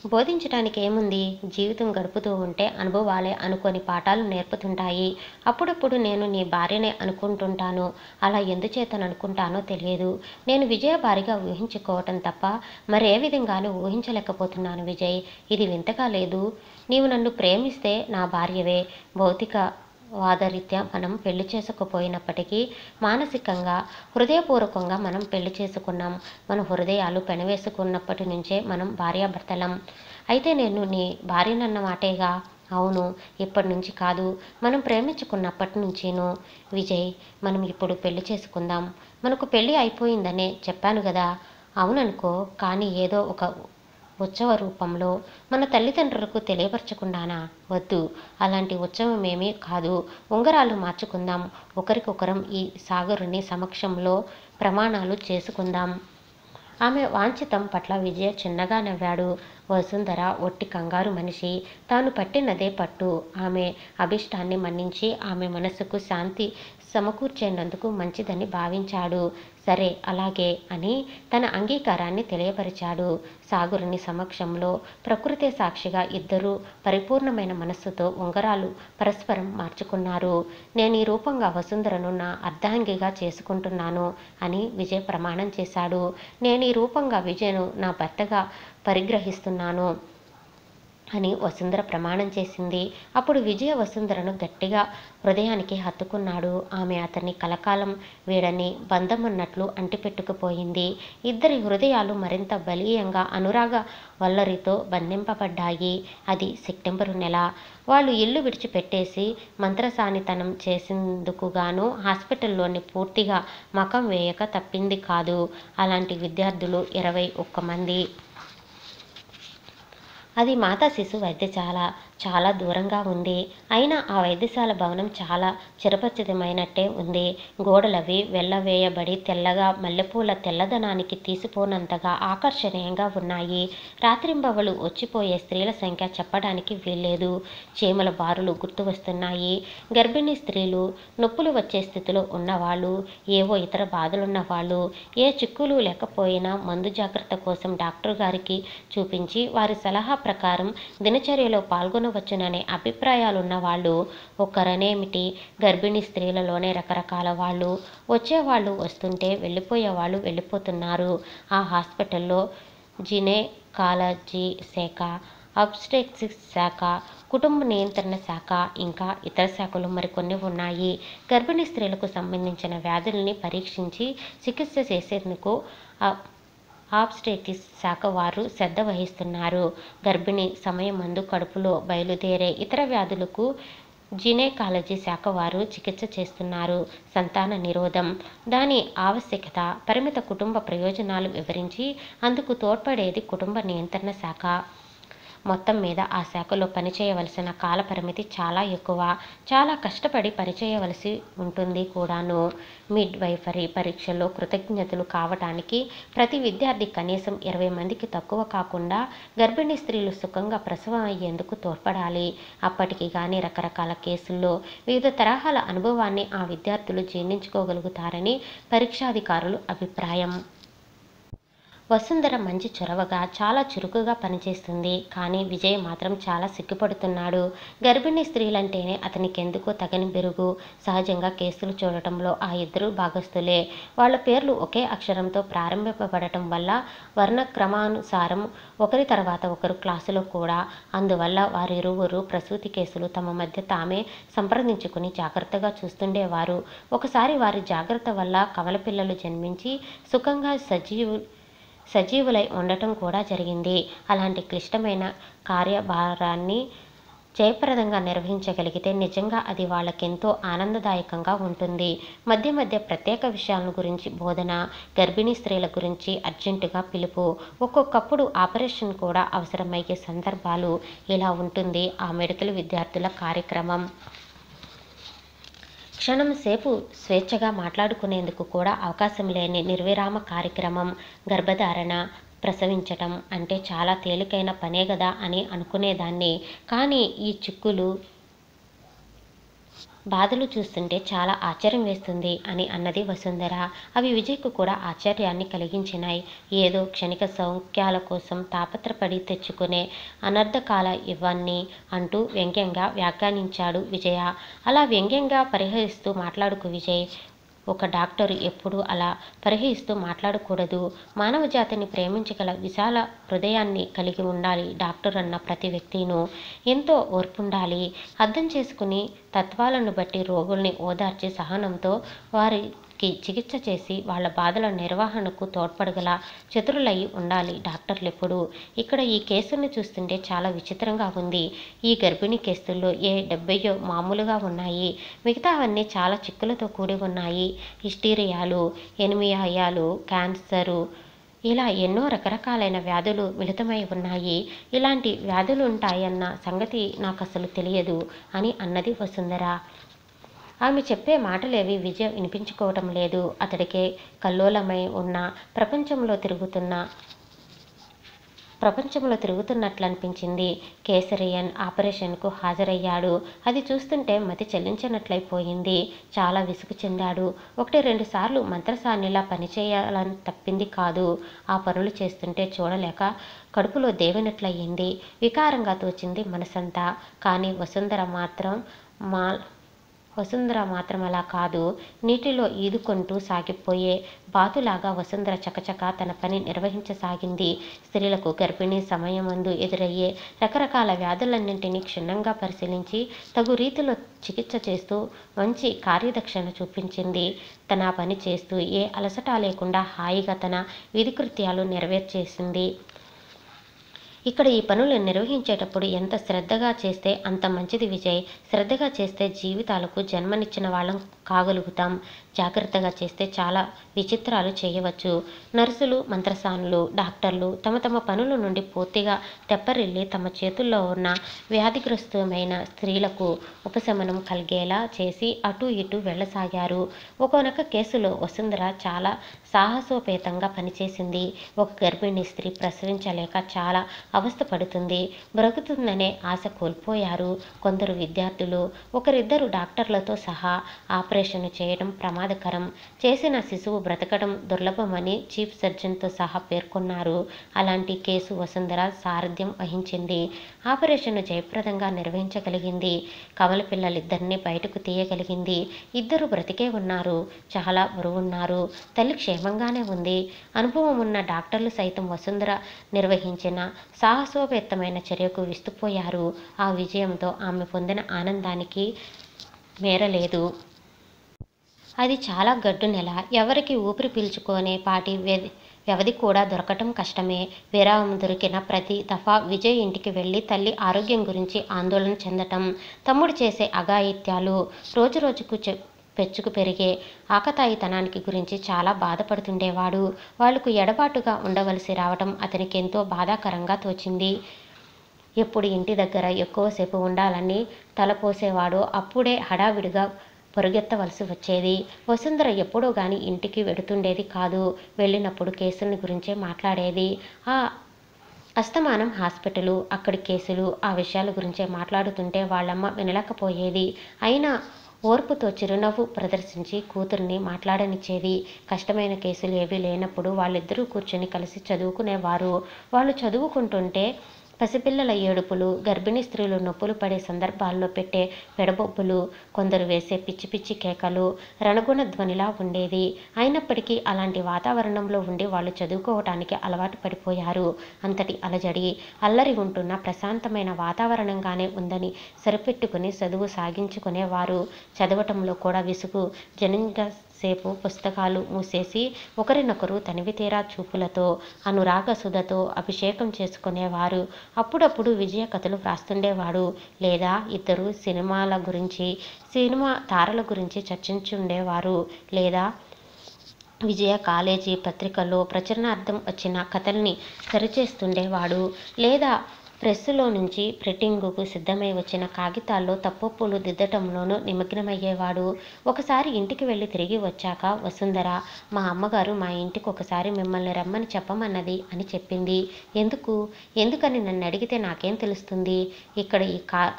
బోధించడానికి ఏముంది జీవితం గడుపుతూ ఉంటే అనుభవాలే అనుకొని పాఠాలు నేర్పుతుంటాయి అప్పుడప్పుడు నేను నీ భార్యనే అనుకుంటుంటాను అలా ఎందుచేతను అనుకుంటానో తెలియదు నేను విజయ భార్యగా ఊహించుకోవటం తప్ప మరే విధంగానూ ఊహించలేకపోతున్నాను విజయ్ ఇది వింతగా లేదు నీవు నన్ను ప్రేమిస్తే నా భార్యవే భౌతిక వాదరీత్యా మనం పెళ్లి చేసుకోపోయినప్పటికీ మానసికంగా హృదయపూర్వకంగా మనం పెళ్లి చేసుకున్నాం మన హృదయాలు పెనవేసుకున్నప్పటి నుంచే మనం భార్యాభర్తలం అయితే నేను నీ భార్యనన్న మాటేగా అవును ఇప్పటి నుంచి కాదు మనం ప్రేమించుకున్నప్పటి నుంచిను విజయ్ మనం ఇప్పుడు పెళ్లి చేసుకుందాం మనకు పెళ్లి అయిపోయిందనే చెప్పాను కదా అవుననుకో కానీ ఏదో ఒక ఉత్సవ రూపంలో మన తల్లిదండ్రులకు తెలియపరచకుండానా వద్దు అలాంటి ఉత్సవం ఏమీ కాదు ఉంగరాలు మార్చుకుందాం ఒకరికొకరం ఈ సాగరుని సమక్షంలో ప్రమాణాలు చేసుకుందాం ఆమె వాంఛితం పట్ల విజయ చిన్నగా నవ్వాడు వసుంధర ఒట్టి కంగారు మనిషి తాను పట్టినదే పట్టు ఆమె అభిష్టాన్ని మన్నించి ఆమె మనసుకు శాంతి సమకూర్చేందుకు మంచిదని భావించాడు సరే అలాగే అని తన అంగీకారాన్ని తెలియపరిచాడు సాగురుని సమక్షంలో ప్రకృతి సాక్షిగా ఇద్దరూ పరిపూర్ణమైన మనస్సుతో ఉంగరాలు పరస్పరం మార్చుకున్నారు నేను ఈ రూపంగా వసుంధరను నా అర్ధాంగిగా చేసుకుంటున్నాను అని విజయ్ ప్రమాణం చేశాడు నేను ఈ రూపంగా విజయను నా భర్తగా పరిగ్రహిస్తున్నాను అని వసుంధర ప్రమాణం చేసింది అప్పుడు విజయ వసుంధరను గట్టిగా హృదయానికి హత్తుకున్నాడు ఆమె అతన్ని కలకాలం వీడని బంధమన్నట్లు అంటిపెట్టుకుపోయింది ఇద్దరి హృదయాలు మరింత బలీయంగా అనురాగ వల్లరితో బంధింపబడ్డాయి అది సెప్టెంబరు నెల వాళ్ళు ఇల్లు విడిచిపెట్టేసి మంత్రసానితనం చేసేందుకు గాను హాస్పిటల్లోని పూర్తిగా మకం వేయక తప్పింది కాదు అలాంటి విద్యార్థులు ఇరవై ఒక్క మంది అది మాతా శిశు వైద్యశాల చాలా దూరంగా ఉంది అయినా ఆ వైద్యశాల భవనం చాలా చిరపరిచితమైనట్టే ఉంది గోడలవి వెళ్ళవేయబడి తెల్లగా మల్లెపూల తెల్లదనానికి తీసిపోనంతగా ఆకర్షణీయంగా ఉన్నాయి రాత్రింబవలు వచ్చిపోయే స్త్రీల సంఖ్య చెప్పడానికి వీల్లేదు చీమల బారులు గుర్తు వస్తున్నాయి గర్భిణీ స్త్రీలు నొప్పులు వచ్చే స్థితిలో ఉన్నవాళ్ళు ఏవో ఇతర బాధలున్న వాళ్ళు ఏ చిక్కులు లేకపోయినా మందు జాగ్రత్త కోసం డాక్టర్ గారికి చూపించి వారి సలహా ప్రకారం దినచర్యలో పాల్గొనవచ్చుననే అభిప్రాయాలున్న వాళ్ళు ఒక్కరనేమిటి గర్భిణీ స్త్రీలలోనే రకరకాల వాళ్ళు వచ్చేవాళ్ళు వస్తుంటే వెళ్ళిపోయేవాళ్ళు వెళ్ళిపోతున్నారు ఆ హాస్పిటల్లో జినేకాలజీ శాఖ అబ్స్టెక్సిక్స్ శాఖ కుటుంబ నియంత్రణ శాఖ ఇంకా ఇతర శాఖలు మరికొన్ని ఉన్నాయి గర్భిణీ స్త్రీలకు సంబంధించిన వ్యాధుల్ని పరీక్షించి చికిత్స చేసేందుకు ఆ- ఆబ్స్టెటిస్ శాఖ వారు శ్రద్ధ వహిస్తున్నారు గర్భిణీ సమయం మందు కడుపులో బయలుదేరే ఇతర వ్యాధులకు జినేకాలజీ శాఖ వారు చికిత్స చేస్తున్నారు సంతాన నిరోధం దాని ఆవశ్యకత పరిమిత కుటుంబ ప్రయోజనాలు వివరించి అందుకు తోడ్పడేది కుటుంబ నియంత్రణ శాఖ మొత్తం మీద ఆ శాఖలో పనిచేయవలసిన కాల పరిమితి చాలా ఎక్కువ చాలా కష్టపడి పనిచేయవలసి ఉంటుంది కూడాను మిడ్ వైఫరీ పరీక్షల్లో కృతజ్ఞతలు కావటానికి ప్రతి విద్యార్థి కనీసం ఇరవై మందికి తక్కువ కాకుండా గర్భిణీ స్త్రీలు సుఖంగా ప్రసవం అయ్యేందుకు తోడ్పడాలి అప్పటికి కానీ రకరకాల కేసుల్లో వివిధ తరహాల అనుభవాన్ని ఆ విద్యార్థులు జీర్ణించుకోగలుగుతారని పరీక్షాధికారులు అభిప్రాయం వసుంధర మంచి చొరవగా చాలా చురుకుగా పనిచేస్తుంది కానీ విజయ్ మాత్రం చాలా సిగ్గుపడుతున్నాడు గర్భిణీ స్త్రీలంటేనే అతనికెందుకో తగని బెరుగు సహజంగా కేసులు చూడటంలో ఆ ఇద్దరు భాగస్థులే వాళ్ళ పేర్లు ఒకే అక్షరంతో ప్రారంభింపబడటం వల్ల వర్ణక్రమానుసారం ఒకరి తర్వాత ఒకరు క్లాసులో కూడా అందువల్ల వారిరువురు ప్రసూతి కేసులు తమ మధ్య తామే సంప్రదించుకుని జాగ్రత్తగా చూస్తుండేవారు ఒకసారి వారి జాగ్రత్త వల్ల కవల పిల్లలు జన్మించి సుఖంగా సజీవు సజీవులై ఉండటం కూడా జరిగింది అలాంటి క్లిష్టమైన కార్యభారాన్ని జయప్రదంగా నిర్వహించగలిగితే నిజంగా అది వాళ్ళకెంతో ఆనందదాయకంగా ఉంటుంది మధ్య మధ్య ప్రత్యేక విషయాల గురించి బోధన గర్భిణీ స్త్రీల గురించి అర్జెంటుగా పిలుపు ఒక్కొక్కప్పుడు ఆపరేషన్ కూడా అవసరమయ్యే సందర్భాలు ఇలా ఉంటుంది ఆ మెడికల్ విద్యార్థుల కార్యక్రమం క్షణం సేపు స్వేచ్ఛగా మాట్లాడుకునేందుకు కూడా అవకాశం లేని నిర్విరామ కార్యక్రమం గర్భధారణ ప్రసవించటం అంటే చాలా తేలికైన పనే కదా అని అనుకునేదాన్ని కానీ ఈ చిక్కులు బాధలు చూస్తుంటే చాలా ఆశ్చర్యం వేస్తుంది అని అన్నది వసుంధర అవి విజయ్కు కూడా ఆశ్చర్యాన్ని కలిగించినాయి ఏదో క్షణిక సౌఖ్యాల కోసం తాపత్రపడి తెచ్చుకునే అనర్థకాల ఇవన్నీ అంటూ వ్యంగ్యంగా వ్యాఖ్యానించాడు విజయ అలా వ్యంగ్యంగా పరిహరిస్తూ మాట్లాడుకు విజయ్ ఒక డాక్టరు ఎప్పుడూ అలా పరిహరిస్తూ మాట్లాడకూడదు మానవ జాతిని ప్రేమించగల విశాల హృదయాన్ని కలిగి ఉండాలి డాక్టర్ అన్న ప్రతి వ్యక్తిను ఎంతో ఓర్పుండాలి అర్థం చేసుకుని తత్వాలను బట్టి రోగుల్ని ఓదార్చి సహనంతో వారికి చికిత్స చేసి వాళ్ళ బాధల నిర్వహణకు తోడ్పడగల చతురులై ఉండాలి డాక్టర్లు ఎప్పుడు ఇక్కడ ఈ కేసుని చూస్తుంటే చాలా విచిత్రంగా ఉంది ఈ గర్భిణీ కేసుల్లో ఏ డెబ్బయో మామూలుగా ఉన్నాయి మిగతావన్నీ చాలా చిక్కులతో కూడి ఉన్నాయి హిస్టీరియాలు ఎనిమియాయాలు క్యాన్సరు ఇలా ఎన్నో రకరకాలైన వ్యాధులు మిళితమై ఉన్నాయి ఇలాంటి వ్యాధులు ఉంటాయన్న సంగతి నాకు అసలు తెలియదు అని అన్నది వసుంధర ఆమె చెప్పే మాటలేవి విజయ వినిపించుకోవటం లేదు అతడికే కల్లోలమై ఉన్న ప్రపంచంలో తిరుగుతున్న ప్రపంచంలో తిరుగుతున్నట్లు అనిపించింది కేసరియన్ ఆపరేషన్కు హాజరయ్యాడు అది చూస్తుంటే మతి చెల్లించినట్లయిపోయింది చాలా విసుగు చెందాడు ఒకటి రెండు సార్లు మంత్రసానిలా పనిచేయాలని తప్పింది కాదు ఆ పనులు చేస్తుంటే చూడలేక కడుపులో దేవినట్లయింది వికారంగా తోచింది మనసంతా కానీ వసుంధర మాత్రం మా వసుంధర మాత్రం అలా కాదు నీటిలో ఈదుకుంటూ సాగిపోయే బాతులాగా వసుంధర చకచక తన పని నిర్వహించసాగింది స్త్రీలకు గర్భిణీ సమయమందు ఎదురయ్యే రకరకాల వ్యాధులన్నింటినీ క్షుణ్ణంగా పరిశీలించి తగు రీతిలో చికిత్స చేస్తూ మంచి కార్యదక్షణ చూపించింది తన పని చేస్తూ ఏ అలసట లేకుండా హాయిగా తన విధికృత్యాలు నెరవేర్చేసింది ఇక్కడ ఈ పనులు నిర్వహించేటప్పుడు ఎంత శ్రద్ధగా చేస్తే అంత మంచిది విజయ్ శ్రద్ధగా చేస్తే జీవితాలకు జన్మనిచ్చిన వాళ్ళం కాగలుగుతాం జాగ్రత్తగా చేస్తే చాలా విచిత్రాలు చేయవచ్చు నర్సులు మంత్రసానులు డాక్టర్లు తమ తమ పనుల నుండి పూర్తిగా తెప్పరిల్లి తమ చేతుల్లో ఉన్న వ్యాధిగ్రస్తమైన స్త్రీలకు ఉపశమనం కలిగేలా చేసి అటు ఇటు వెళ్ళసాగారు ఒకనొక కేసులో వసుంధర చాలా సాహసోపేతంగా పనిచేసింది ఒక గర్భిణీ స్త్రీ ప్రసవించలేక చాలా అవస్థపడుతుంది బ్రతుకుతుందనే ఆశ కోల్పోయారు కొందరు విద్యార్థులు ఒకరిద్దరు డాక్టర్లతో సహా ఆపరేషన్ చేయడం ప్రమాదకరం చేసిన శిశువు బ్రతకడం దుర్లభమని చీఫ్ సర్జన్తో సహా పేర్కొన్నారు అలాంటి కేసు వసుంధర సారథ్యం వహించింది ఆపరేషన్ జయప్రదంగా నిర్వహించగలిగింది కవల పిల్లలిద్దరినీ బయటకు తీయగలిగింది ఇద్దరు బ్రతికే ఉన్నారు చాలా బరువున్నారు తల్లి క్షేమంగానే ఉంది అనుభవం ఉన్న డాక్టర్లు సైతం వసుంధర నిర్వహించిన సాహసోపేత్తమైన చర్యకు విస్తుపోయారు ఆ విజయంతో ఆమె పొందిన ఆనందానికి మేరలేదు అది చాలా గడ్డు నెల ఎవరికి ఊపిరి పీల్చుకోనే పాటి వ్యధి వ్యవధి కూడా దొరకటం కష్టమే విరామం దొరికిన ప్రతి దఫా విజయ్ ఇంటికి వెళ్ళి తల్లి ఆరోగ్యం గురించి ఆందోళన చెందటం తమ్ముడు చేసే అఘాయిత్యాలు రోజు రోజుకు చె పెచ్చుకు పెరిగే ఆకతాయితనానికి గురించి చాలా బాధపడుతుండేవాడు వాళ్లకు ఎడబాటుగా ఉండవలసి రావటం అతనికి ఎంతో బాధాకరంగా తోచింది ఎప్పుడు ఇంటి దగ్గర ఎక్కువసేపు ఉండాలని తలపోసేవాడో అప్పుడే హడావిడిగా పరుగెత్తవలసి వచ్చేది వసుంధర ఎప్పుడో గాని ఇంటికి వెడుతుండేది కాదు వెళ్ళినప్పుడు కేసుల్ని గురించే మాట్లాడేది ఆ అస్తమానం హాస్పిటలు అక్కడి కేసులు ఆ విషయాల గురించే మాట్లాడుతుంటే వాళ్ళమ్మ వినలేకపోయేది అయినా ఓర్పుతో చిరునవ్వు ప్రదర్శించి కూతుర్ని మాట్లాడనిచ్చేది కష్టమైన కేసులు ఏవీ లేనప్పుడు వాళ్ళిద్దరూ కూర్చొని కలిసి చదువుకునేవారు వాళ్ళు చదువుకుంటుంటే పసిపిల్లల ఏడుపులు గర్భిణీ స్త్రీలు నొప్పులు పడే సందర్భాల్లో పెట్టే పెడబొబ్బులు కొందరు వేసే పిచ్చి పిచ్చి కేకలు రణగుణ ధ్వనిలా ఉండేది అయినప్పటికీ అలాంటి వాతావరణంలో ఉండి వాళ్ళు చదువుకోవటానికి అలవాటు పడిపోయారు అంతటి అలజడి అల్లరి ఉంటున్న ప్రశాంతమైన వాతావరణంగానే ఉందని సరిపెట్టుకుని చదువు సాగించుకునేవారు చదవటంలో కూడా విసుగు జనంగా సేపు పుస్తకాలు మూసేసి ఒకరినొకరు తనివితీరా చూపులతో అనురాగ సుధతో అభిషేకం చేసుకునేవారు అప్పుడప్పుడు విజయ కథలు వ్రాస్తుండేవాడు లేదా ఇద్దరు సినిమాల గురించి సినిమా తారల గురించి చర్చించుండేవారు లేదా విజయ కాలేజీ పత్రికల్లో ప్రచురణార్థం వచ్చిన కథల్ని సరిచేస్తుండేవాడు లేదా ప్రెస్సులో నుంచి ప్రింటింగుకు సిద్ధమై వచ్చిన కాగితాల్లో తప్పొప్పులు దిద్దటంలోనూ నిమగ్నమయ్యేవాడు ఒకసారి ఇంటికి వెళ్ళి తిరిగి వచ్చాక వసుంధర మా అమ్మగారు మా ఇంటికి ఒకసారి మిమ్మల్ని రమ్మని చెప్పమన్నది అని చెప్పింది ఎందుకు ఎందుకని నన్ను అడిగితే నాకేం తెలుస్తుంది ఇక్కడ ఈ కా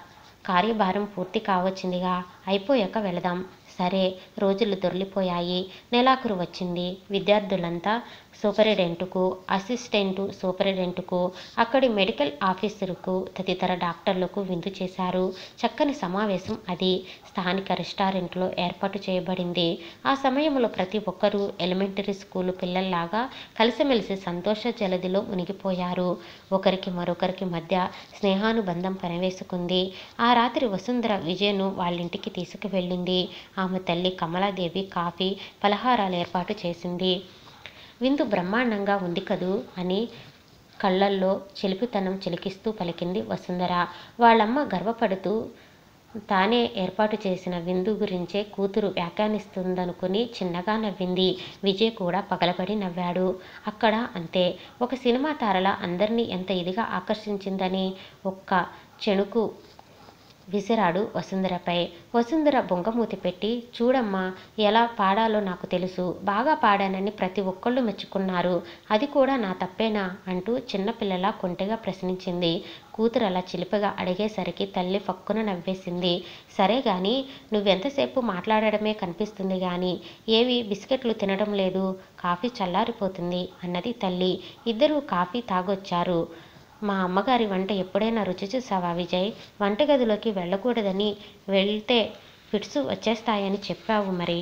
కార్యభారం పూర్తి కావచ్చిందిగా అయిపోయాక వెళదాం సరే రోజులు దొర్లిపోయాయి నెలాఖరు వచ్చింది విద్యార్థులంతా సూపరింటెండెంట్కు అసిస్టెంటు సూపరింటెండెంట్కు అక్కడి మెడికల్ ఆఫీసర్కు తదితర డాక్టర్లకు విందు చేశారు చక్కని సమావేశం అది స్థానిక రెస్టారెంట్లో ఏర్పాటు చేయబడింది ఆ సమయంలో ప్రతి ఒక్కరూ ఎలిమెంటరీ స్కూలు పిల్లల్లాగా కలిసిమెలిసి సంతోష జలదిలో మునిగిపోయారు ఒకరికి మరొకరికి మధ్య స్నేహానుబంధం పెనవేసుకుంది ఆ రాత్రి వసుంధర విజయను వాళ్ళింటికి తీసుకువెళ్ళింది ఆమె తల్లి కమలాదేవి కాఫీ పలహారాలు ఏర్పాటు చేసింది విందు బ్రహ్మాండంగా ఉంది కదూ అని కళ్ళల్లో చిలిపితనం చిలికిస్తూ పలికింది వసుంధర వాళ్ళమ్మ గర్వపడుతూ తానే ఏర్పాటు చేసిన విందు గురించే కూతురు వ్యాఖ్యానిస్తుందనుకుని చిన్నగా నవ్వింది విజయ్ కూడా పగలబడి నవ్వాడు అక్కడ అంతే ఒక సినిమా తారల అందరినీ ఎంత ఇదిగా ఆకర్షించిందని ఒక్క చెణుకు విసిరాడు వసుంధరపై వసుంధర బొంగమూతి పెట్టి చూడమ్మా ఎలా పాడాలో నాకు తెలుసు బాగా పాడానని ప్రతి ఒక్కళ్ళు మెచ్చుకున్నారు అది కూడా నా తప్పేనా అంటూ చిన్నపిల్లలా కొంటెగా ప్రశ్నించింది కూతురు అలా చిలిపిగా అడిగేసరికి తల్లి ఫక్కున నవ్వేసింది సరే గాని నువ్వెంతసేపు మాట్లాడడమే కనిపిస్తుంది గాని ఏవి బిస్కెట్లు తినడం లేదు కాఫీ చల్లారిపోతుంది అన్నది తల్లి ఇద్దరూ కాఫీ తాగొచ్చారు మా అమ్మగారి వంట ఎప్పుడైనా రుచి చూసావా విజయ్ వంటగదిలోకి వెళ్ళకూడదని వెళ్తే ఫిట్స్ వచ్చేస్తాయని చెప్పావు మరి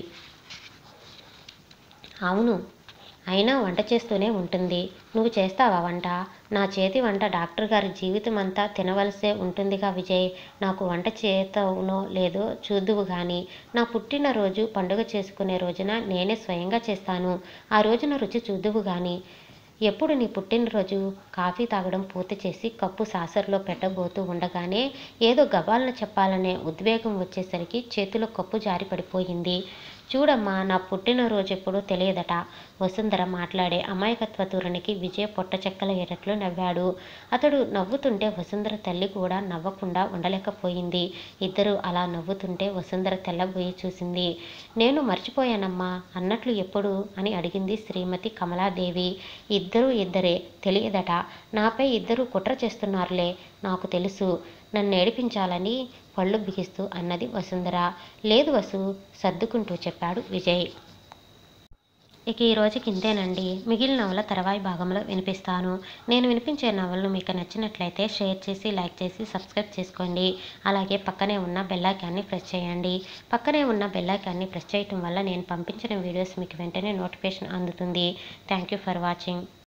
అవును అయినా వంట చేస్తూనే ఉంటుంది నువ్వు చేస్తావా వంట నా చేతి వంట డాక్టర్ గారి జీవితం అంతా తినవలసే ఉంటుందిగా విజయ్ నాకు వంట చేతవునో లేదో చూద్దువు గాని నా పుట్టినరోజు పండుగ చేసుకునే రోజున నేనే స్వయంగా చేస్తాను ఆ రోజున రుచి చూద్దువు గాని ఎప్పుడు నీ పుట్టినరోజు కాఫీ తాగడం పూర్తి చేసి కప్పు సాసర్లో పెట్టబోతూ ఉండగానే ఏదో గబాలను చెప్పాలనే ఉద్వేగం వచ్చేసరికి చేతిలో కప్పు జారి పడిపోయింది చూడమ్మా నా పుట్టినరోజు ఎప్పుడో తెలియదట వసుంధర మాట్లాడే అమాయకత్వ ధోరణికి విజయ పొట్ట చెక్కల ఎరట్లు నవ్వాడు అతడు నవ్వుతుంటే వసుంధర తల్లి కూడా నవ్వకుండా ఉండలేకపోయింది ఇద్దరు అలా నవ్వుతుంటే వసుంధర తెల్లబోయి చూసింది నేను మర్చిపోయానమ్మా అన్నట్లు ఎప్పుడు అని అడిగింది శ్రీమతి కమలాదేవి ఇద్దరూ ఇద్దరే తెలియదట నాపై ఇద్దరు కుట్ర చేస్తున్నారులే నాకు తెలుసు నన్ను ఏడిపించాలని పళ్ళు బిగిస్తూ అన్నది వసుంధర లేదు వసు సర్దుకుంటూ చెప్పాడు విజయ్ ఇక ఈ రోజుకి ఇంతేనండి మిగిలిన నవల తర్వాయి భాగంలో వినిపిస్తాను నేను వినిపించే నవలను మీకు నచ్చినట్లయితే షేర్ చేసి లైక్ చేసి సబ్స్క్రైబ్ చేసుకోండి అలాగే పక్కనే ఉన్న బెల్లైకాన్ని ప్రెస్ చేయండి పక్కనే ఉన్న బెల్లైకాన్ని ప్రెస్ చేయటం వల్ల నేను పంపించిన వీడియోస్ మీకు వెంటనే నోటిఫికేషన్ అందుతుంది థ్యాంక్ యూ ఫర్ వాచింగ్